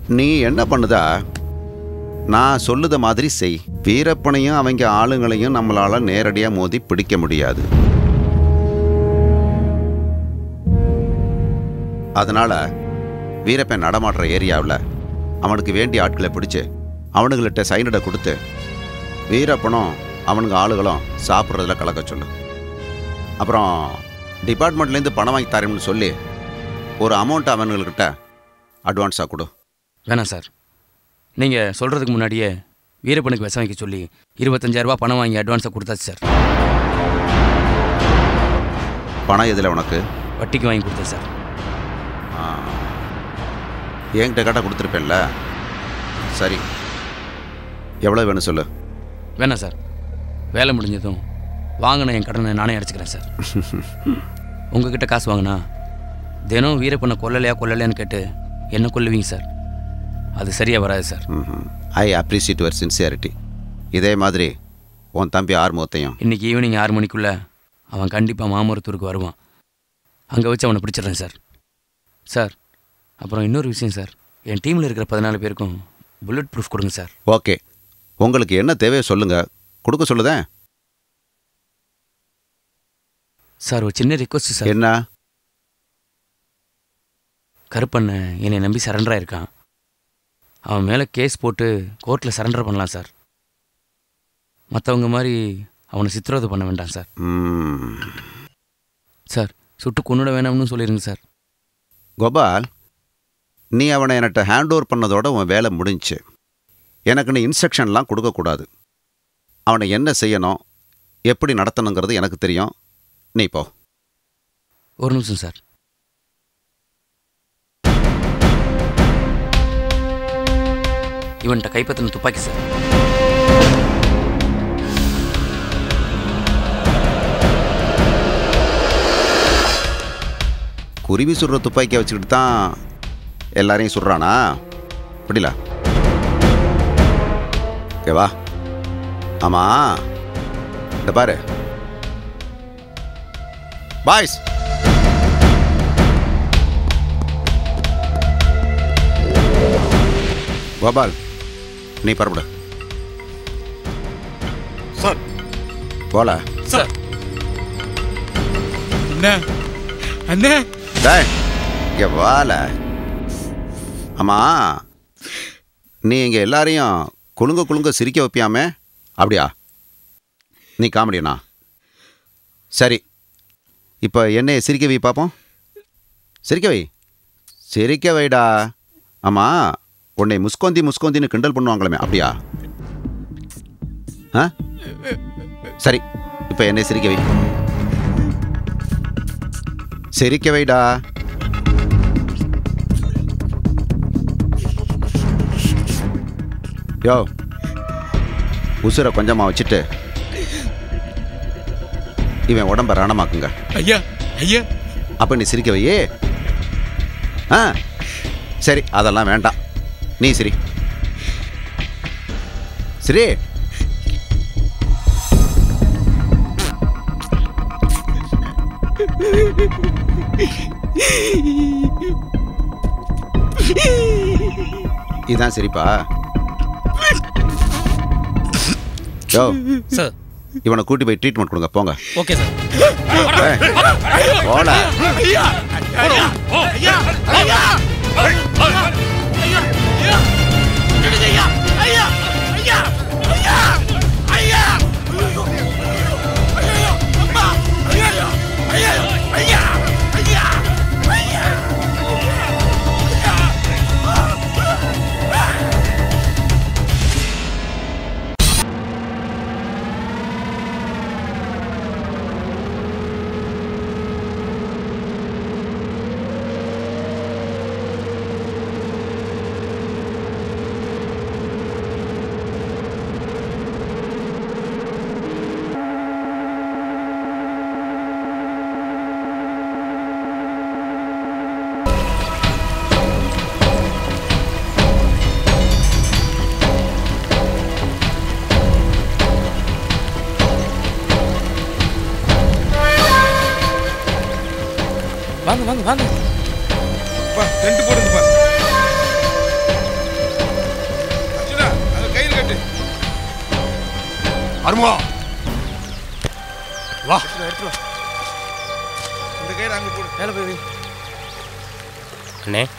நீ என்ன பண்ணுதா நான் சொல்லுத மாதிரி செய் வீரப்பனையும் அவங்க ஆளுங்களையும் நம்மளால நேரடியாக மோதி பிடிக்க முடியாது அதனால வீரப்பன் நடமாடுற ஏரியாவில் அவனுக்கு வேண்டிய ஆட்களை பிடிச்சு அவனுங்கள்ட்ட சைனடை கொடுத்து வீரப்பனும் அவனுங்க ஆளுகளும் சாப்பிட்றதுல கலக்க சொல்லு அப்புறம் டிபார்ட்மெண்ட்லேருந்து பணம் வாங்கி தரேன்னு சொல்லி ஒரு அமௌண்ட் அவனுங்கள்கிட்ட அட்வான்ஸாக கொடு வேணாம் சார் நீங்கள் சொல்கிறதுக்கு முன்னாடியே வீரப்பனுக்கு விஷம் வைக்க சொல்லி இருபத்தஞ்சாயிரரூபா பணம் வாங்கி அட்வான்ஸை கொடுத்தாச்சு சார் பணம் எதில் உனக்கு வட்டிக்கு வாங்கி கொடுத்தேன் சார் ஆ. என்கிட்ட கேட்டால் கொடுத்துருப்பேன்ல சரி எவ்வளோ வேணும் சொல்லு வேணாம் சார் வேலை முடிஞ்சதும் வாங்கின என் கடனை நானே அடைச்சிக்கிறேன் சார் உங்ககிட்ட காசு வாங்கினா தினம் வீரப்பண்ணை கொல்லலையா கொல்லலையான்னு கேட்டு என்ன கொல்லுவீங்க சார் அது சரியாக வராது sir I appreciate your sincerity இதே மாதிரி உன் தம்பி ஆறுமுகத்தையும் இன்னைக்கு ஈவினிங் ஆறு மணிக்குள்ளே அவன் கண்டிப்பாக மாமரத்தூருக்கு வருவான் அங்கே வச்சு அவனை பிடிச்சிடுறேன் சார் சார் அப்புறம் இன்னொரு விஷயம் சார் என் டீமில் இருக்கிற பதினாலு பேருக்கும் புல்லட் ப்ரூஃப் கொடுங்க சார் ஓகே உங்களுக்கு என்ன தேவையோ சொல்லுங்க கொடுக்க சொல்லுதேன் சார் ஒரு சின்ன ரிக்வஸ்ட் சார் என்ன கருப்பண்ணன் என்னை நம்பி சரண்டர் ஆயிருக்கான் அவன் மேலே கேஸ் போட்டு கோர்ட்டில் சரண்டர் பண்ணலாம் சார் மற்றவங்க மாதிரி அவனை சித்திரவதை பண்ண வேண்டாம் சார் ம், சார் சுட்டு கொன்னுட வேணாம்னு சொல்லிடுங்க சார் கோபால் நீ அவனை என்கிட்ட ஹேண்ட் ஓவர் பண்ணதோட உன் வேலை முடிஞ்சுச்சு எனக்கு நீ இன்ஸ்ட்ரக்ஷன்லாம் கொடுக்கக்கூடாது அவனை என்ன செய்யணும் எப்படி நடத்தணுங்கிறது எனக்கு தெரியும் நீ போ ஒரு நிமிஷம் சார் இவன்கிட்ட கைப்பற்றின துப்பாக்கி சார் குருவி சுடுற துப்பாக்கியை வச்சுக்கிட்டு தான் எல்லாரையும் சுடுறானா அப்படில ஓகே வா ஆமா இந்த பாரு பாய்ஸ் கோபால் நீ பரப்பட சார் போல சார் அண்ணே அண்ணே டேய் இங்க வால ஆமா நீ இங்க எல்லாரையும் குலுங்க குலுங்க சிரிக்க வைப்பியாமே அப்படியா நீ காமெடியனா சரி இப்போ என்னைய சிரிக்க வை பார்ப்போம் சிரிக்க வை சிரிக்க வைடா ஆமா உன்னை முஸ்கோந்தி முஸ்கோந்தின்னு கிண்டல் பண்ணுவாங்களே அப்படியா ஆ சரி இப்போ என்னை சிரிக்க வை சிரிக்க வைடா யோ உசுரை கொஞ்சமாக வச்சுட்டு இவன் உடம்ப ரணமாக்குங்க ஐயா ஐயா அப்போ நீ சிரிக்க வையே ஆ சரி அதெல்லாம் வேண்டாம் நீ சிரி சரி இதான் சரிப்பா யோ சார் இவனை கூட்டி போய் ட்ரீட்மெண்ட் கொடுங்க போங்க ஓகே சார் ஏய், போடா ஐயா ஐயா ஐயா ஐயா ஐயா ஐயா ஐயா ஐயா ஐயா ஐயா அம்மா ஐயா ஐயா ஐயா ஐயா ஐயா வாங்க வாங்க வாங்க பா டென்ட் போடுங்கப்பா அருமா வா இந்த கயிறு அங்க போடு மேலே போய் வை. அண்ணே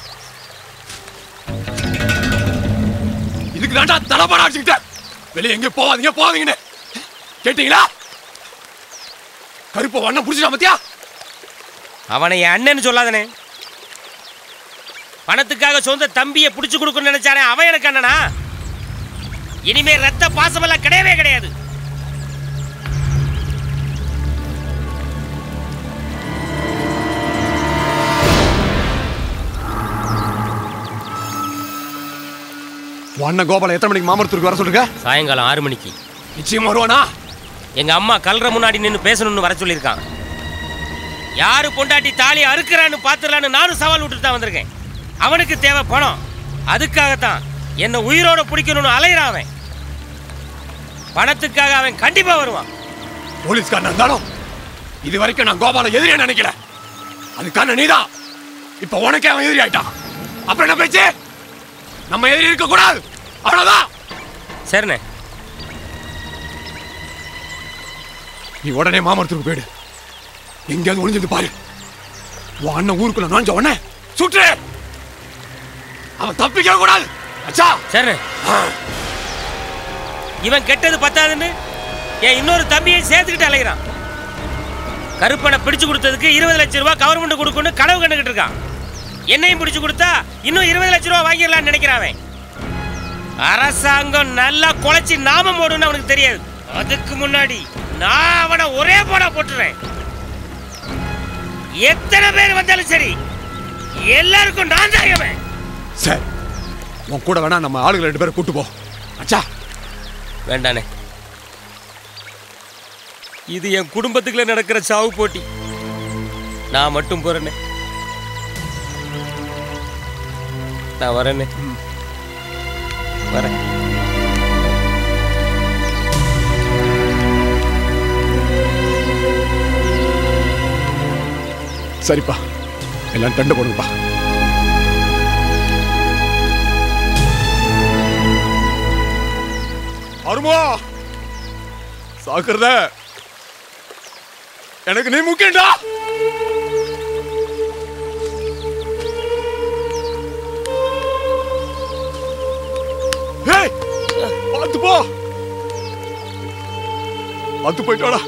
இதுக்கு தாண்டா தலைப்பாட அடிச்சுக்கிட்ட வெளியே எங்க போவாதீங்க போவாதீங்கன்னு கேட்டீங்களா கருப்பை வண்ணம் புடிச்சிட்டா மத்தியா அவனை என் அண்ணன்னு சொல்லாதனே பணத்துக்காக சொந்த தம்பியை பிடிச்சு கொடுக்கணும்னு நினைச்சானே அவன் எனக்கு அண்ணனா இனிமே ரத்த பாசமெல்லாம் கிடையவே கிடையாது அண்ணன் கோபால எத்தனை மணிக்கு மாமரத்தூருக்கு வர சொல்லுங்க சாயங்காலம் ஆறு மணிக்கு நிச்சயமா வருவானா எங்க அம்மா கல்ற முன்னாடி நின்று பேசணும்னு வர சொல்லியிருக்கான் யாரு பொண்டாட்டி தாலி அறுக்கிறான்னு பார்த்துடலான்னு நானும் சவால் விட்டுட்டு தான் வந்திருக்கேன் அவனுக்கு தேவை பணம் அதுக்காகத்தான் என்னை உயிரோட பிடிக்கணும்னு அலையிறான் அவன் பணத்துக்காக அவன் கண்டிப்பா வருவான் போலீஸ்காரன் இருந்தாலும் இது வரைக்கும் நான் கோபால எதிரியா நினைக்கல அதுக்கான நீதான் இப்ப உனக்கே அவன் எதிரி ஆயிட்டான் அப்புறம் என்ன பேச்சு நம்ம எதிரி இருக்க கூடாது அவ்வளவுதான் சரிண்ணே நீ உடனே மாமரத்துக்கு போயிடு எங்கேயாவது ஒளிஞ்சிருந்து பாரு உன் அண்ணன் ஊருக்குள்ள நுழைஞ்ச உடனே சுற்று அவன் தப்பிக்க கூடாது அச்சா சரிண்ணே இவன் கெட்டது பத்தாதுன்னு என் இன்னொரு தம்பியை சேர்த்துக்கிட்டு அலைகிறான் கருப்பனை பிடிச்சு கொடுத்ததுக்கு இருபது லட்சம் ரூபாய் கவர்மெண்ட் கொடுக்கணும்னு கனவு கண்டுகிட்டு இருக்கான் என்னையும் பிடிச்சு கொடுத்தா இன்னும் இருபது லட்சம் ரூபாய் வாங்கிடலாம்னு நினைக்கிறான் அவன் அரசாங்கம் நல்லா குலைச்சி நாமம் போடுன்னு அவனுக்கு தெரியாது அதுக்கு முன்னாடி நான் அவனை ஒரே போடா போட்டுறேன் எத்தனை பேர் வந்தாலும் சரி எல்லாருக்கும் நான் தான் இவன் சரி உன் கூட வேணா நம்ம ஆளுங்களை ரெண்டு பேரும் கூட்டு போ அச்சா வேண்டானே இது என் குடும்பத்துக்குள்ள நடக்கிற சாவு போட்டி நான் மட்டும் போறேனே நான் வரேனே வரேன் சரிப்பா எல்லாம் தண்டு போடுங்கப்பா அருமா சாக்குறத எனக்கு நீ முக்கியம்டா ஏய் பார்த்து போ பார்த்து போயிட்டாடா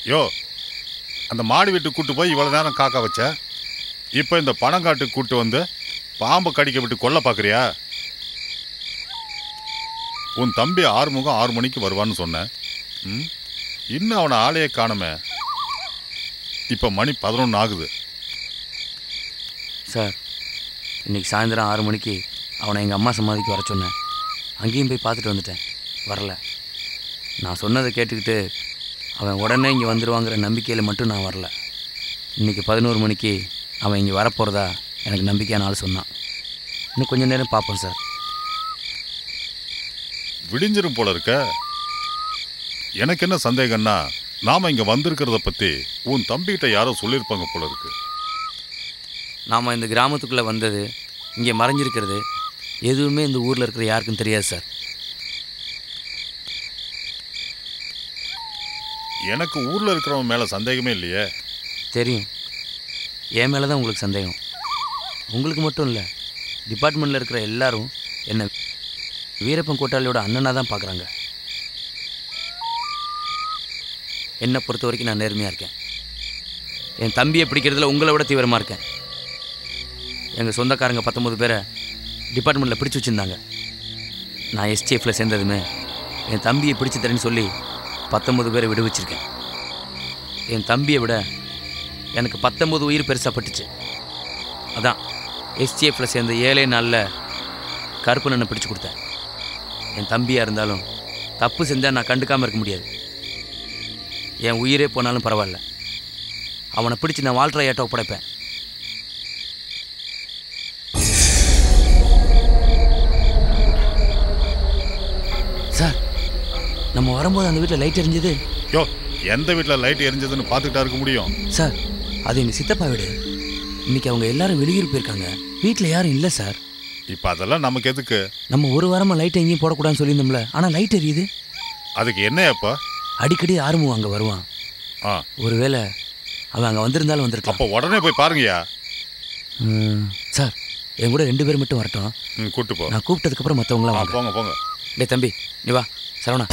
யோ அந்த மாடி வீட்டுக்கு கூட்டு போய் இவ்வளோ நேரம் காக்க வச்ச இப்போ இந்த பணங்காட்டுக்கு கூட்டு வந்து பாம்பை கடிக்க விட்டு கொல்ல பார்க்குறியா உன் தம்பி ஆறுமுகம் ஆறு மணிக்கு வருவான்னு சொன்னேன் ம் இன்னும் அவனை ஆளையே காணுமே இப்போ மணி பதினொன்று ஆகுது சார் இன்னைக்கு சாயந்தரம் ஆறு மணிக்கு அவனை எங்கள் அம்மா சமாதிக்கு வர சொன்னேன் அங்கேயும் போய் பார்த்துட்டு வந்துட்டேன் வரல நான் சொன்னதை கேட்டுக்கிட்டு அவன் உடனே இங்கே வந்துடுவாங்கிற நம்பிக்கையில் மட்டும் நான் வரல இன்னைக்கு பதினோரு மணிக்கு அவன் இங்கே வரப்போகிறதா எனக்கு நம்பிக்கையான ஆள் சொன்னான் இன்னும் கொஞ்ச நேரம் பார்ப்போம் சார் விடிஞ்சிரும் போல இருக்க எனக்கு என்ன சந்தேகம்னா நாம இங்க வந்திருக்கிறத பத்தி உன் தம்பிகிட்ட யாரோ சொல்லியிருப்பாங்க போல இருக்கு நாம் இந்த கிராமத்துக்குள்ளே வந்தது இங்கே மறைஞ்சிருக்கிறது எதுவுமே இந்த ஊரில் இருக்கிற யாருக்கும் தெரியாது சார் எனக்கு ஊர்ல இருக்கிறவன் மேல சந்தேகமே இல்லையே தெரியும் என் மேலே தான் உங்களுக்கு சந்தேகம் உங்களுக்கு மட்டும் இல்லை டிபார்ட்மெண்ட்டில் இருக்கிற எல்லாரும் என்ன வீரப்பன் கோட்டாளியோட அண்ணனாக தான் பார்க்குறாங்க என்னை பொறுத்த வரைக்கும் நான் நேர்மையாக இருக்கேன் என் தம்பியை பிடிக்கிறதுல உங்களை விட தீவிரமாக இருக்கேன் எங்கள் சொந்தக்காரங்க பத்தொம்பது பேரை டிபார்ட்மெண்ட்டில் பிடிச்சி வச்சுருந்தாங்க நான் எஸ்டிஎஃப்பில் சேர்ந்ததுமே என் தம்பியை பிடிச்சு தரேன்னு சொல்லி பத்தொம்பது பேரை விடுவிச்சிருக்கேன் என் தம்பியை விட எனக்கு பத்தொம்பது உயிர் பெருசாக பட்டுச்சு அதான் எஸ்டிஎஃப்ல சேர்ந்த ஏழே நாளில் கருப்பு நன்னை பிடிச்சு கொடுத்தேன் என் தம்பியாக இருந்தாலும் தப்பு செஞ்சால் நான் கண்டுக்காமல் இருக்க முடியாது என் உயிரே போனாலும் பரவாயில்ல அவனை பிடிச்சு நான் வாழ்ற ஏட்ட ஒப்படைப்பேன் சார் நம்ம வரும்போது அந்த வீட்டில் லைட் எரிஞ்சது யோ எந்த வீட்டில் லைட் எரிஞ்சதுன்னு பார்த்துக்கிட்டா இருக்க முடியும் சார் அது எங்கள் சித்தப்பா வீடு இன்னைக்கு அவங்க எல்லாரும் வெளியூர் போயிருக்காங்க வீட்டில் யாரும் இல்லை சார் இப்போ அதெல்லாம் நமக்கு எதுக்கு நம்ம ஒரு வாரமாக லைட் எங்கேயும் போடக்கூடாதுன்னு சொல்லியிருந்தோம்ல ஆனால் லைட் எரியுது அதுக்கு என்னையாப்பா அடிக்கடி ஆறுமுகம் அங்கே வருவான் ஆ ஒருவேளை அவன் அங்கே வந்திருந்தாலும் வந்திருக்கலாம் அப்போ உடனே போய் பாருங்கய்யா ம், சார் என் கூட ரெண்டு பேர் மட்டும் வரட்டும் ம் கூட்டு போ நான் கூப்பிட்டதுக்கப்புறம் மற்றவங்களாம் ஆ வாங்க போங்க போங்க டேய் தம்பி நீ வா சரவணா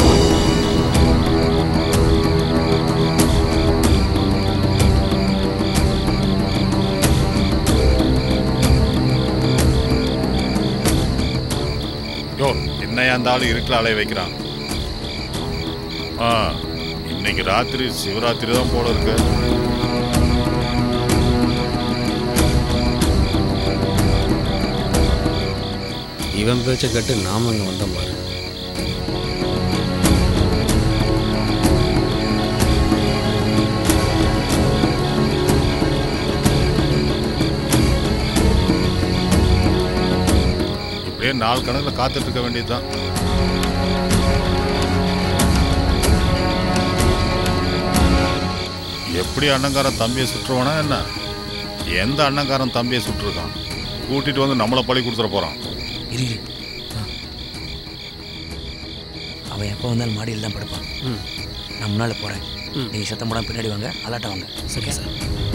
யோ என்னையா அந்த ஆளு இருட்டில் அலைய வைக்கிறான் ஆ இன்னைக்கு ராத்திரி சிவராத்திரி தான் போல இருக்கு இவன் பேச்சை கேட்டு நாம இங்கே வந்தோம் பாரு இப்படியே நாலு கணக்கில் காத்துட்டு இருக்க வேண்டியதுதான் எப்படி அண்ணங்காரன் தம்பியை சுற்றுவானா என்ன எந்த அண்ணங்காரன் தம்பியை சுட்டிருக்கான் கூட்டிட்டு வந்து நம்மளை பழி கொடுத்துட போறான் இரு இரு ஆ. அவன் எப்போ வந்தாலும் மாடியில் தான் படுப்பான் ம் நான் முன்னால் போகிறேன் ம். நீங்கள் சத்தம் போடாம பின்னாடி வாங்க அலாட்டா வாங்க சரி சார்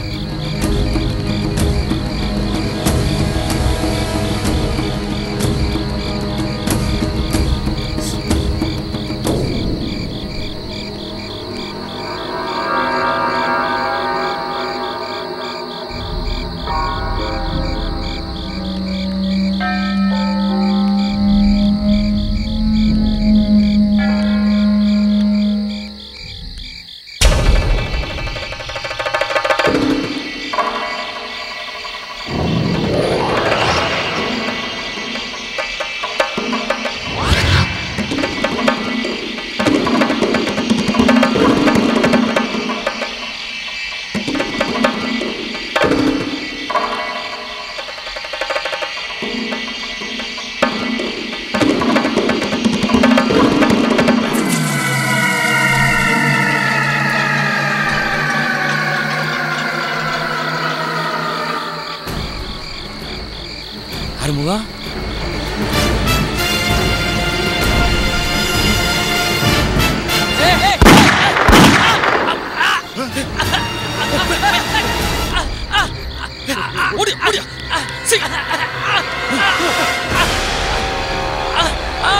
அருமுகா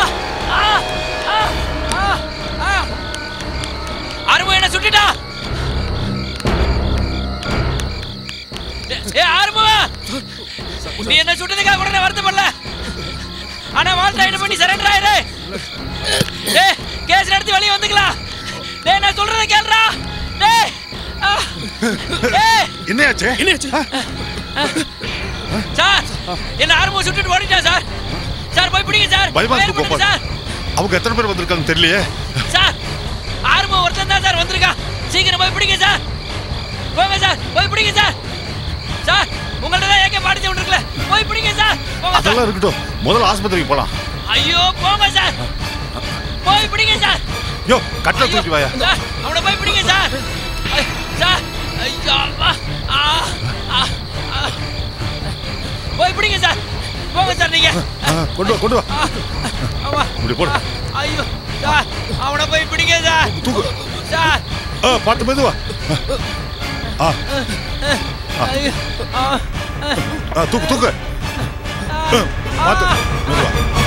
அருமை என்ன சுட்டுட்டா நீ என்ன சுட்டதுக்காக கூட நான் வருத்தப்படல ஆனா வாழ்த்தாயிட்டு பண்ணி சரண்டர் ஆயிரு டேய் கேஸ் நடத்தி வெளியே வந்துக்கலாம் டேய் நான் சொல்றத கேளுடா டேய் ஆ. டேய் என்னையாச்சு என்னாச்சு சார் என்ன ஆர்மோ சுட்டுட்டு ஓடிட்டான் சார் சார் போய் பிடிங்க சார் பயமா ஃபயர் இருக்கு பண்ணுங்க கோபால் சார் அவங்க எத்தனை பேர் வந்திருக்காங்க தெரியலையே சார் ஆர்மோ ஒருத்தன் தான் சார் வந்திருக்கான் சீக்கிரம் போய் பிடிங்க சார் போங்க சார் போய் பிடிங்க சார் சார் உங்கள்ட்ட தான் ஏகே பாடிச்சு விட்டுருக்கல போய் பிடிங்க சார் போங்க சார் அதெல்லாம் இருக்கட்டும் முதல்ல ஆஸ்பத்திரிக்கு போலாம் ஐயோ போங்க சார் போய் பிடிங்க சார் யோ கட்டளை ஐயோ, தூக்கி வாயா சார் அவனை போய் பிடிங்க சார் ஐ- சார் ஐயோ அப்பா. ஆ, ஆ, ஆ. போய் பிடிங்க சார் போங்க சார் நீங்க ஆ, கொண்டு வா கொண்டு வா ஆ, ஆமா. இப்படி போடு. ஆ, ஐயோ சார் அவனை போய் பிடிங்க சார் தூக்கு சார் ஆ பார்த்து மெதுவா ஆ ஐயோ ஆ, ஆ தூக்கு தூக்கு ஆ, பார்த்து மெதுவா